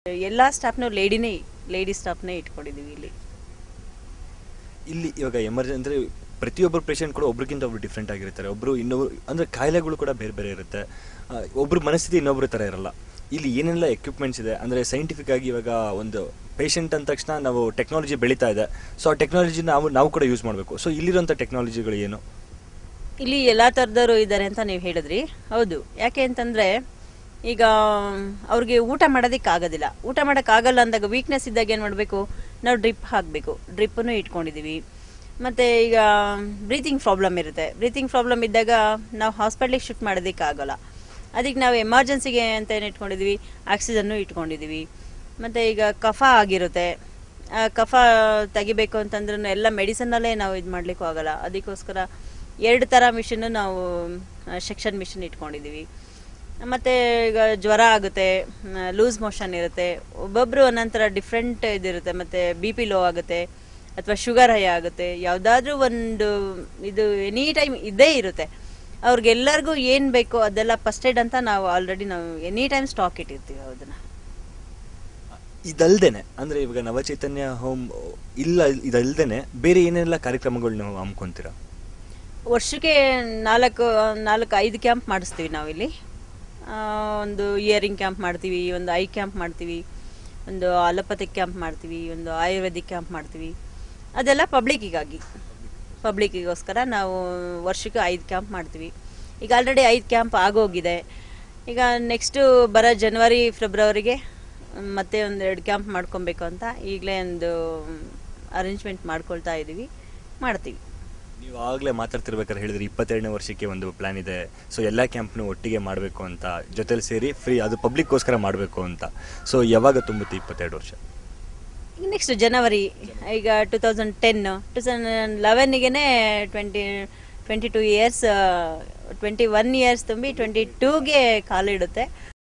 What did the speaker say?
ಎಲ್ಲ ಸ್ಟಾಫ್ನು ಲೇಡಿನೇ ಲೇಡಿ ಸ್ಟಾಫ್ನೇ ಇಟ್ಕೊಂಡಿದ್ದೀವಿ ಇಲ್ಲಿ ಇಲ್ಲಿ ಇವಾಗ ಎಮರ್ಜೆನ್ಸಿ ಅಂದರೆ ಪ್ರತಿಯೊಬ್ಬರು ಪೇಷಂಟ್ ಕೂಡ ಒಬ್ರಿಗಿಂತ ಒಬ್ರು ಡಿಫ್ರೆಂಟ್ ಆಗಿರ್ತಾರೆ ಒಬ್ರು ಇನ್ನೊಬ್ರು ಅಂದರೆ ಕಾಯಿಲೆಗಳು ಕೂಡ ಬೇರೆ ಬೇರೆ ಇರುತ್ತೆ ಆ, ಒಬ್ರ ಮನಸ್ಥಿತಿ ಇನ್ನೊಬ್ರ ಥರ ಇರಲ್ಲ ಇಲ್ಲಿ ಏನೆಲ್ಲ ಎಕ್ವಿಪ್ಮೆಂಟ್ಸ್ ಇದೆ ಅಂದರೆ ಸೈಂಟಿಫಿಕ್ ಆಗಿ ಇವಾಗ ಒಂದು ಪೇಷಂಟ್ ಅಂದ ತಕ್ಷಣ ನಾವು ಟೆಕ್ನಾಲಜಿ ಬೆಳೀತಾ ಇದೆ ಸೊ ಆ ಟೆಕ್ನಾಲಜಿ ನಾವು ನಾವು ಕೂಡ ಯೂಸ್ ಮಾಡಬೇಕು ಸೊ ಇಲ್ಲಿರೋಂಥ ಟೆಕ್ನಾಲಜಿಗಳು ಏನು ಇಲ್ಲಿ ಎಲ್ಲ ಥರದವರು ಇದ್ದಾರೆ ಅಂತ ನೀವು ಹೇಳಿದ್ರಿ ಹೌದು ಯಾಕೆ ಅಂತಂದರೆ ಈಗ ಅವ್ರಿಗೆ ಊಟ ಮಾಡೋದಕ್ಕೆ ಆಗೋದಿಲ್ಲ ಊಟ ಮಾಡೋಕ್ಕಾಗಲ್ಲ ಅಂದಾಗ ವೀಕ್ನೆಸ್ ಇದ್ದಾಗ ಏನು ಮಾಡಬೇಕು ನಾವು ಡ್ರಿಪ್ ಹಾಕಬೇಕು ಡ್ರಿಪ್ಪನ್ನು ಇಟ್ಕೊಂಡಿದ್ದೀವಿ ಮತ್ತು ಈಗ ಬ್ರೀತಿಂಗ್ ಪ್ರಾಬ್ಲಮ್ ಇರುತ್ತೆ ಬ್ರೀತಿಂಗ್ ಪ್ರಾಬ್ಲಮ್ ಇದ್ದಾಗ ನಾವು ಹಾಸ್ಪಿಟ್ಲಿಗೆ ಶಿಫ್ಟ್ ಮಾಡೋದಕ್ಕೆ ಆಗಲ್ಲ ಅದಕ್ಕೆ ನಾವು ಎಮರ್ಜೆನ್ಸಿಗೆ ಅಂತ ಏನು ಇಟ್ಕೊಂಡಿದ್ದೀವಿ ಆಕ್ಸಿಜನ್ನು ಇಟ್ಕೊಂಡಿದ್ದೀವಿ ಮತ್ತು ಈಗ ಕಫ ಆಗಿರುತ್ತೆ ಆ ಕಫ ತೆಗಿಬೇಕು ಅಂತಂದ್ರೂ ಎಲ್ಲ ಮೆಡಿಸನ್ನಲ್ಲೇ ನಾವು ಇದು ಮಾಡಲಿಕ್ಕೂ ಆಗಲ್ಲ ಅದಕ್ಕೋಸ್ಕರ ಎರಡು ಥರ ಮಿಷನ್ನು ನಾವು ಸೆಕ್ಷನ್ ಮಿಷನ್ ಇಟ್ಕೊಂಡಿದ್ದೀವಿ ಮತ್ತು ಈಗ ಜ್ವರ ಆಗುತ್ತೆ ಲೂಸ್ ಮೋಷನ್ ಇರುತ್ತೆ ಒಬ್ಬೊಬ್ಬರು ಒಂದೊಂಥರ ಡಿಫ್ರೆಂಟ್ ಇದಿರುತ್ತೆ ಮತ್ತು ಬಿ ಪಿ ಲೋ ಆಗುತ್ತೆ ಅಥವಾ ಶುಗರ್ ಹೈ ಆಗುತ್ತೆ ಯಾವುದಾದ್ರೂ ಒಂದು ಇದು ಎನಿ ಟೈಮ್ ಇದ್ದೇ ಇರುತ್ತೆ ಅವ್ರಿಗೆಲ್ಲರಿಗೂ ಏನು ಬೇಕೋ ಅದೆಲ್ಲ ಫಸ್ಟ್ ಏಡ್ ಅಂತ ನಾವು ಆಲ್ರೆಡಿ ನಾವು ಎನಿ ಟೈಮ್ ಸ್ಟಾಕ್ ಇಟ್ಟಿರ್ತೀವಿ ಅದನ್ನು ಇದಲ್ದೇನೆ ಅಂದರೆ ಇವಾಗ ನವಚೈತನ್ಯ ಹೋಮ್ ಇಲ್ಲ ಇದಲ್ದೇನೆ ಬೇರೆ ಏನೆಲ್ಲ ಕಾರ್ಯಕ್ರಮಗಳು ನೀವು ಹಮ್ಕೊಂತೀರಾ ವರ್ಷಕ್ಕೆ ನಾಲ್ಕು ನಾಲ್ಕು ಐದು ಕ್ಯಾಂಪ್ ಮಾಡಿಸ್ತೀವಿ ನಾವಿಲ್ಲಿ ಆ, ಒಂದು ಇಯರಿಂಗ್ ಕ್ಯಾಂಪ್ ಮಾಡ್ತೀವಿ ಒಂದು ಐ ಕ್ಯಾಂಪ್ ಮಾಡ್ತೀವಿ ಒಂದು ಅಲೋಪತಿಕ್ ಕ್ಯಾಂಪ್ ಮಾಡ್ತೀವಿ ಒಂದು ಆಯುರ್ವೇದಿಕ್ ಕ್ಯಾಂಪ್ ಮಾಡ್ತೀವಿ ಅದೆಲ್ಲ ಪಬ್ಲಿಕ್ಕಿಗಾಗಿ ಪಬ್ಲಿಕ್ಕಿಗೋಸ್ಕರ ನಾವು ವರ್ಷಕ್ಕೆ ಐದು ಕ್ಯಾಂಪ್ ಮಾಡ್ತೀವಿ ಈಗ ಆಲ್ರೆಡಿ ಐದು ಕ್ಯಾಂಪ್ ಆಗೋಗಿದೆ ಈಗ ನೆಕ್ಸ್ಟು ಬರೋ ಜನವರಿ ಫೆಬ್ರವರಿಗೆ ಮತ್ತೆ ಒಂದು ಎರಡು ಕ್ಯಾಂಪ್ ಮಾಡ್ಕೊಬೇಕು ಅಂತ ಈಗಲೇ ಒಂದು ಅರೇಂಜ್ಮೆಂಟ್ ಮಾಡ್ಕೊಳ್ತಾ ಇದ್ದೀವಿ ಮಾಡ್ತೀವಿ ನೀವು ಆಗಲೇ ಮಾತಾಡ್ತಿರ್ಬೇಕಾದ್ರೆ ಹೇಳಿದ್ರಿ ಇಪ್ಪತ್ತೆರಡನೇ ವರ್ಷಕ್ಕೆ ಒಂದು ಪ್ಲಾನ್ ಇದೆ ಸೊ ಎಲ್ಲ ಕ್ಯಾಂಪ್ನು ಒಟ್ಟಿಗೆ ಮಾಡಬೇಕು ಅಂತ ಜೊತೆಲಿ ಸೇರಿ ಫ್ರೀ ಅದು ಪಬ್ಲಿಕ್ಗೋಸ್ಕರ ಮಾಡಬೇಕು ಅಂತ ಸೊ ಯಾವಾಗ ತುಂಬುತ್ತೆ ಇಪ್ಪತ್ತೆರಡು ವರ್ಷ ಈಗ ನೆಕ್ಸ್ಟ್ ಜನವರಿ ಈಗ two thousand ten two thousand ಲೆವೆನ್ನಿಗೆ twenty twenty two years twenty one years ತುಂಬಿ ಟ್ವೆಂಟಿ ಟೂಗೆ ಕಾಲಿಡುತ್ತೆ